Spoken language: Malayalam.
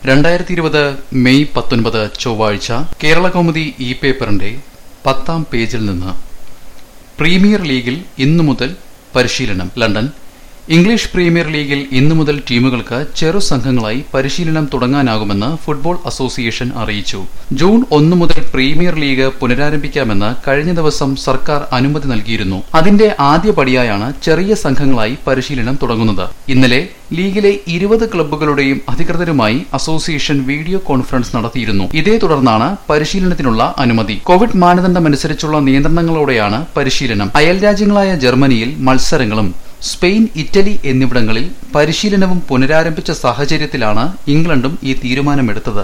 രണ്ടായിരത്തി ഇരുപത് മെയ് പത്തൊൻപത് ചൊവ്വാഴ്ച കേരള കൗമുദി ഇ പേപ്പറിന്റെ പത്താം പേജിൽ നിന്ന് പ്രീമിയർ ലീഗിൽ ഇന്നു മുതൽ പരിശീലനം ലണ്ടൻ ഇംഗ്ലീഷ് പ്രീമിയർ ലീഗിൽ ഇന്നു മുതൽ ടീമുകൾക്ക് ചെറു സംഘങ്ങളായി പരിശീലനം തുടങ്ങാനാകുമെന്ന് ഫുട്ബോൾ അസോസിയേഷൻ അറിയിച്ചു ജൂൺ ഒന്ന് മുതൽ പ്രീമിയർ ലീഗ് പുനരാരംഭിക്കാമെന്ന് കഴിഞ്ഞ ദിവസം സർക്കാർ അനുമതി നൽകിയിരുന്നു അതിന്റെ ആദ്യപടിയായാണ് ചെറിയ സംഘങ്ങളായി പരിശീലനം തുടങ്ങുന്നത് ഇന്നലെ ലീഗിലെ ഇരുപത് ക്ലബ്ബുകളുടെയും അധികൃതരുമായി അസോസിയേഷൻ വീഡിയോ കോൺഫറൻസ് നടത്തിയിരുന്നു ഇതേ തുടർന്നാണ് പരിശീലനത്തിനുള്ള അനുമതി കോവിഡ് മാനദണ്ഡമനുസരിച്ചുള്ള നിയന്ത്രണങ്ങളോടെയാണ് പരിശീലനം അയൽരാജ്യങ്ങളായ ജർമ്മനിയിൽ മത്സരങ്ങളും സ്പെയിൻ ഇറ്റലി എന്നിവിടങ്ങളിൽ പരിശീലനവും പുനരാരംഭിച്ച സാഹചര്യത്തിലാണ് ഇംഗ്ലണ്ടും ഈ തീരുമാനമെടുത്തത്